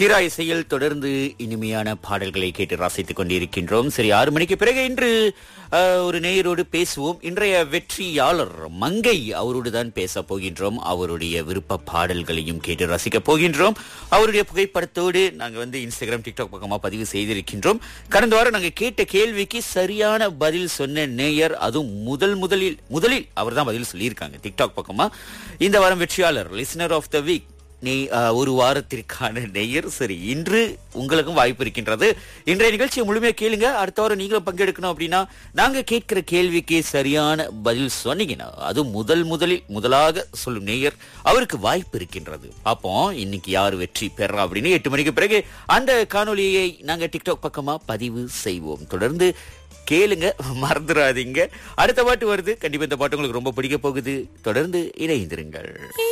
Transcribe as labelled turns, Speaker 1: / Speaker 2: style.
Speaker 1: தீரா இசையில் தொடர்ந்து இனிமையான பாடல்களை கேட்டு ரசித்துக் கொண்டிருக்கின்றோம் சரி ஆறு மணிக்கு பிறகு இன்று அஹ், ஒரு நேயரோடு பேசுவோம் இன்றைய வெற்றியாளர் மங்கை அவரோடு தான் பேச போகின்றோம் அவருடைய விருப்ப பாடல்களையும் கேட்டு ரசிக்க போகின்றோம் அவருடைய புகைப்படத்தோடு நாங்க வந்து இன்ஸ்டாகிராம் டிக்டாக் பக்கமா பதிவு செய்திருக்கின்றோம் கடந்த வாரம் நாங்க கேட்ட கேள்விக்கு சரியான பதில் சொன்ன நேயர் அதுவும் முதல் முதலில் முதலில் அவர் தான் பதில் சொல்லியிருக்காங்க டிக்டாக் பக்கமா இந்த வாரம் வெற்றியாளர் லிசனர் ஆஃப் த வீக் நீ அஹ், ஒரு வாரத்திற்கான நெய்யர் சரி இன்று உங்களுக்கும் வாய்ப்பு இருக்கின்றது இன்றைய நிகழ்ச்சியை முழுமையா கேளுங்க அடுத்த வாரம் நீங்களும் பங்கெடுக்கணும் அப்படின்னா நாங்க கேட்கிற கேள்விக்கு சரியான பதில் சொன்னீங்கன்னா அது முதல் முதலில் முதலாக சொல்லும் நேயர் அவருக்கு வாய்ப்பு இருக்கின்றது அப்போ இன்னைக்கு யார் வெற்றி பெறா அப்படின்னு எட்டு மணிக்கு பிறகு அந்த காணொளியை நாங்க டிக்டாக் பக்கமா பதிவு செய்வோம் தொடர்ந்து கேளுங்க மறந்துடாதீங்க அடுத்த பாட்டு வருது கண்டிப்பா இந்த பாட்டு உங்களுக்கு ரொம்ப பிடிக்க போகுது தொடர்ந்து இணைந்திருங்கள்